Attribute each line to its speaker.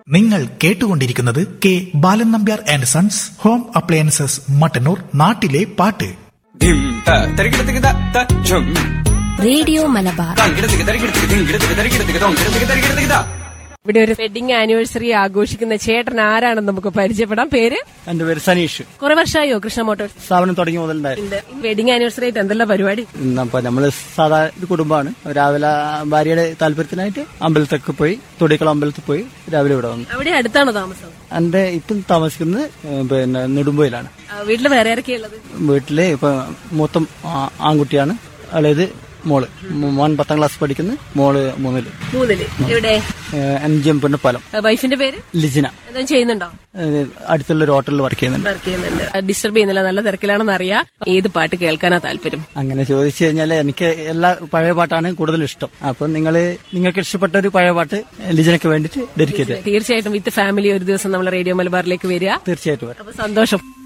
Speaker 1: നിങ്ങൾ കേട്ടുകൊണ്ടിരിക്കുന്നത് K Balan Nambiar and sons home appliances Mattannur നാട്ടിലെ പാട്ട്
Speaker 2: ധിം ത തരികിടത്തിക്ക് ത ത ഝും
Speaker 3: റേഡിയോ മലബാർ
Speaker 2: തങ്കിടത്തിക്ക് തരികിടത്തിക്ക് ധിങ്കിടത്തിക്ക് തരികിടത്തിക്ക് തോങ്കിടത്തിക്ക് തരികിടത്തിക്ക് ത
Speaker 4: ഇവിടെ ഒരു വെഡിങ് ആനിവേഴ്സറി ആഘോഷിക്കുന്ന ചേട്ടൻ ആരാണെന്ന് നമുക്ക് പരിചയപ്പെടാം പേര്
Speaker 5: എന്റെ പേര് സനീഷ്
Speaker 4: കുറെ വർഷമായോ കൃഷ്ണ മോട്ടോഴ്സ്
Speaker 5: സ്ഥാപനം തുടങ്ങിയ മുതലുണ്ടായിരുന്നു
Speaker 4: വെഡിങ് ആനിവേഴ്സറി ആയിട്ട് എന്തെല്ലാം പരിപാടി
Speaker 5: അപ്പൊ നമ്മള് സാധാ ഒരു കുടുംബമാണ് രാവിലെ ഭാര്യയുടെ താല്പര്യത്തിനായിട്ട് അമ്പലത്തൊക്കെ പോയി തൊടിക്കുളം അമ്പലത്തിൽ പോയി രാവിലെ ഇവിടെ വന്നു
Speaker 4: അവിടെ അടുത്താണോ താമസം
Speaker 5: എന്റെ ഇപ്പം താമസിക്കുന്നത് ഏഹ്, പിന്നെ നെടുമ്പോയിലാണ്
Speaker 4: ആ, വീട്ടില് വേറെ ആരൊക്കെയാ ഉള്ളത്
Speaker 5: വീട്ടില് ഇപ്പൊ മൊത്തം ആ- ആൺകുട്ടിയാണ് അതായത് മോള് മോ- മോൻ പത്താം ക്ലാസ് പഠിക്കുന്നു മോള് മൂന്നില്
Speaker 4: മൂന്നില് എവിടെ
Speaker 5: ഏഹ്, അഞ്ചും പിന്നെ പലം
Speaker 4: ആ, വൈഫിന്റെ പേര്
Speaker 5: ലിജിന
Speaker 4: എന്തെങ്കിലും ചെയ്യുന്നുണ്ടോ
Speaker 5: ഏഹ്, അടുത്തുള്ള ഒരു ഹോട്ടലിൽ വർക്ക് ചെയ്യുന്നുണ്ട്
Speaker 4: വർക്ക് ചെയ്യുന്നുണ്ട് ഡിസ്റ്റർബ് ചെയ്യുന്നില്ല നല്ല തിരക്കിലാണെന്ന് അറിയാം ഏത് പാട്ട് കേൾക്കാനാ താല്പര്യം
Speaker 5: അങ്ങനെ ചോദിച്ചു കഴിഞ്ഞാൽ എനിക്ക് എല്ലാ പഴയ പാട്ടാണ് കൂടുതൽ ഇഷ്ടം അപ്പൊ നിങ്ങൾ നിങ്ങൾക്ക് ഇഷ്ടപ്പെട്ട ഒരു പഴയ പാട്ട് ലിജനക്ക് വേണ്ടിയിട്ട് ഡെഡിക്കേറ്റ്
Speaker 4: തീർച്ചയായിട്ടും വിത്ത് ഫാമിലി ഒരു ദിവസം നമ്മൾ റേഡിയോ മലബാറിലേക്ക് വരിക
Speaker 5: തീർച്ചയായിട്ടും വരാം
Speaker 4: അപ്പൊ സന്തോഷം